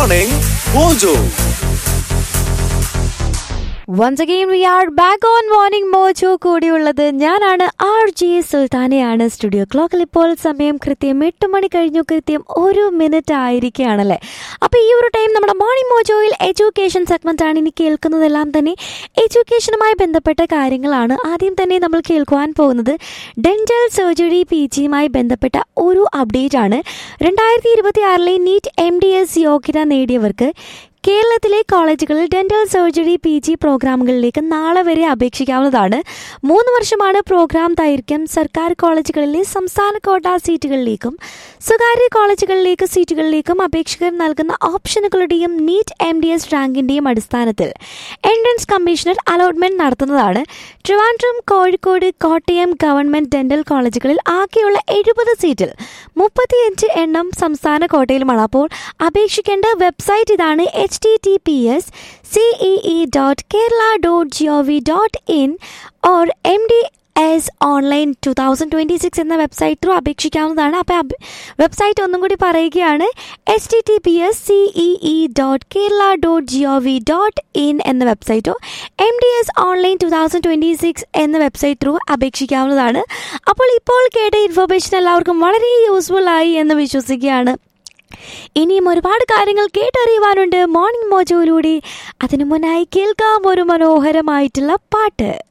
Morning Mojo. Once again we are back on morning mojo കൂടിയുള്ളത് ഞാനാണ് R G സുൽത്താനയാണ് studio ക്ലോക്കിൽ ഇപ്പോൾ സമയം കൃത്യം എട്ട് മണി കഴിഞ്ഞു കൃത്യം ഒരു മിനിറ്റ് ആയിരിക്കുകയാണല്ലേ അപ്പോൾ ഈ ഒരു ടൈം നമ്മുടെ മോർണിംഗ് മോജോയിൽ എഡ്യൂക്കേഷൻ സെഗ്മെന്റ് ആണ് ഇനി കേൾക്കുന്നതെല്ലാം തന്നെ എഡ്യൂക്കേഷനുമായി ബന്ധപ്പെട്ട കാര്യങ്ങളാണ് ആദ്യം തന്നെ നമ്മൾ കേൾക്കുവാൻ പോകുന്നത് ഡെന്റൽ സർജറി പി ജിയുമായി ബന്ധപ്പെട്ട ഒരു അപ്ഡേറ്റ് ആണ് രണ്ടായിരത്തി ഇരുപത്തി ആറിലെ നീറ്റ് എം ഡി എസ് യോഗ്യത നേടിയവർക്ക് കേരളത്തിലെ കോളേജുകളിൽ ഡെന്റൽ സർജറി പി ജി പ്രോഗ്രാമുകളിലേക്ക് നാളെ വരെ അപേക്ഷിക്കാവുന്നതാണ് മൂന്ന് വർഷമാണ് പ്രോഗ്രാം ദൈർഘ്യം സർക്കാർ കോളേജുകളിലെ സംസ്ഥാന കോട്ട സീറ്റുകളിലേക്കും സ്വകാര്യ കോളേജുകളിലേക്ക് സീറ്റുകളിലേക്കും അപേക്ഷകർ നൽകുന്ന ഓപ്ഷനുകളുടെയും നീറ്റ് എം ഡി എസ് റാങ്കിന്റെയും അടിസ്ഥാനത്തിൽ എൻട്രൻസ് കമ്മീഷണർ അലോട്ട്മെന്റ് നടത്തുന്നതാണ് ട്രിവാൻഡ്രം കോഴിക്കോട് കോട്ടയം ഗവൺമെന്റ് ഡെന്റൽ കോളേജുകളിൽ ആകെയുള്ള എഴുപത് സീറ്റിൽ മുപ്പത്തിയഞ്ച് എണ്ണം സംസ്ഥാന കോട്ടയിലുമാണ് അപ്പോൾ അപേക്ഷിക്കേണ്ട വെബ്സൈറ്റ് ഇതാണ് H T T P S CEE dot Kerala dot G O V dot in or M D S online two thousand twenty six എന്ന വെബ്സൈറ്റ് ത്രൂ അപേക്ഷിക്കാവുന്നതാണ് അപ്പോൾ വെബ്സൈറ്റ് ഒന്നും കൂടി പറയുകയാണ് H T T P S CEE dot Kerala dot G O V dot in എന്ന വെബ്സൈറ്റോ M D S online two thousand twenty six എന്ന website through അപേക്ഷിക്കാവുന്നതാണ് അപ്പോൾ ഇപ്പോൾ കേട്ട ഇൻഫർമേഷൻ എല്ലാവർക്കും വളരെ യൂസ്ഫുൾ ആയി എന്ന് വിശ്വസിക്കുകയാണ് ഇനിയും ഒരുപാട് കാര്യങ്ങൾ കേട്ടറിയുവാനുണ്ട് മോർണിംഗ് മോജോയിലൂടെ അതിനു മുന്നായി കേൾക്കാം ഒരു മനോഹരമായിട്ടുള്ള പാട്ട്